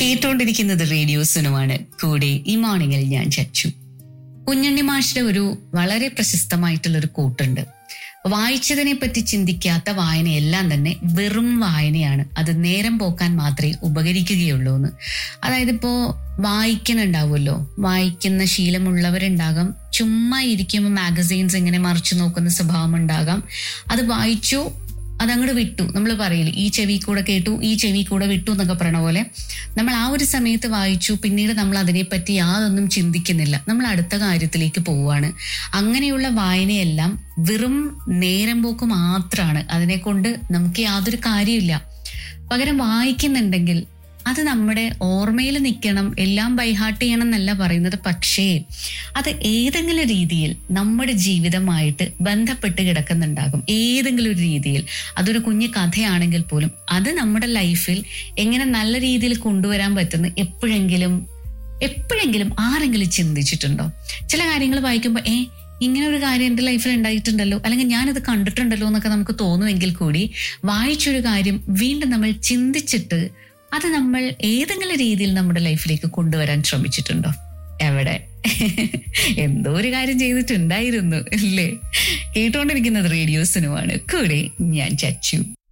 കേട്ടുകൊണ്ടിരിക്കുന്നത് റേഡിയോ സുനുമാണ് കൂടെ ഈ മോർണിംഗിൽ ഞാൻ ചച്ചു കുഞ്ഞണ്ണി മാഷിന്റെ ഒരു വളരെ പ്രശസ്തമായിട്ടുള്ള ഒരു കൂട്ടുണ്ട് വായിച്ചതിനെ പറ്റി ചിന്തിക്കാത്ത വായനയെല്ലാം തന്നെ വെറും വായനയാണ് അത് നേരം പോക്കാൻ മാത്രമേ ഉപകരിക്കുകയുള്ളൂ എന്ന് അതായത് ഇപ്പോ വായിക്കുന്നുണ്ടാവുമല്ലോ വായിക്കുന്ന ശീലമുള്ളവരുണ്ടാകാം ചുമ്മാ ഇരിക്കുമ്പോൾ മാഗസീൻസ് ഇങ്ങനെ മറിച്ചു നോക്കുന്ന സ്വഭാവം ഉണ്ടാകാം അത് വായിച്ചു അതങ്ങോട്ട് വിട്ടു നമ്മൾ പറയില്ലേ ഈ ചെവി കൂടെ കേട്ടു ഈ ചെവി കൂടെ വിട്ടു എന്നൊക്കെ പറയണ പോലെ നമ്മൾ ആ ഒരു സമയത്ത് വായിച്ചു പിന്നീട് നമ്മൾ അതിനെപ്പറ്റി യാതൊന്നും ചിന്തിക്കുന്നില്ല നമ്മൾ അടുത്ത കാര്യത്തിലേക്ക് പോവുകയാണ് അങ്ങനെയുള്ള വായനയെല്ലാം വെറും നേരം പോക്ക് മാത്രമാണ് അതിനെ കൊണ്ട് നമുക്ക് യാതൊരു കാര്യമില്ല പകരം വായിക്കുന്നുണ്ടെങ്കിൽ അത് നമ്മുടെ ഓർമ്മയിൽ നിൽക്കണം എല്ലാം ബൈഹാർട്ട് ചെയ്യണം എന്നല്ല പറയുന്നത് പക്ഷേ അത് ഏതെങ്കിലും രീതിയിൽ നമ്മുടെ ജീവിതമായിട്ട് ബന്ധപ്പെട്ട് കിടക്കുന്നുണ്ടാകും ഏതെങ്കിലും ഒരു രീതിയിൽ അതൊരു കുഞ്ഞു കഥയാണെങ്കിൽ പോലും അത് നമ്മുടെ ലൈഫിൽ എങ്ങനെ നല്ല രീതിയിൽ കൊണ്ടുവരാൻ പറ്റുന്ന എപ്പോഴെങ്കിലും എപ്പോഴെങ്കിലും ആരെങ്കിലും ചിന്തിച്ചിട്ടുണ്ടോ ചില കാര്യങ്ങൾ വായിക്കുമ്പോൾ ഏ ഇങ്ങനെ ഒരു കാര്യം എൻ്റെ ലൈഫിൽ ഉണ്ടായിട്ടുണ്ടല്ലോ അല്ലെങ്കിൽ ഞാനത് കണ്ടിട്ടുണ്ടല്ലോ എന്നൊക്കെ നമുക്ക് തോന്നുമെങ്കിൽ കൂടി വായിച്ചൊരു കാര്യം വീണ്ടും നമ്മൾ ചിന്തിച്ചിട്ട് അത് നമ്മൾ ഏതെങ്കിലും രീതിയിൽ നമ്മുടെ ലൈഫിലേക്ക് കൊണ്ടുവരാൻ ശ്രമിച്ചിട്ടുണ്ടോ എവിടെ എന്തോ ഒരു കാര്യം ചെയ്തിട്ടുണ്ടായിരുന്നു അല്ലേ കേട്ടുകൊണ്ടിരിക്കുന്നത് റേഡിയോ സിനുമാണ് കൂടെ ഞാൻ ചച്ചു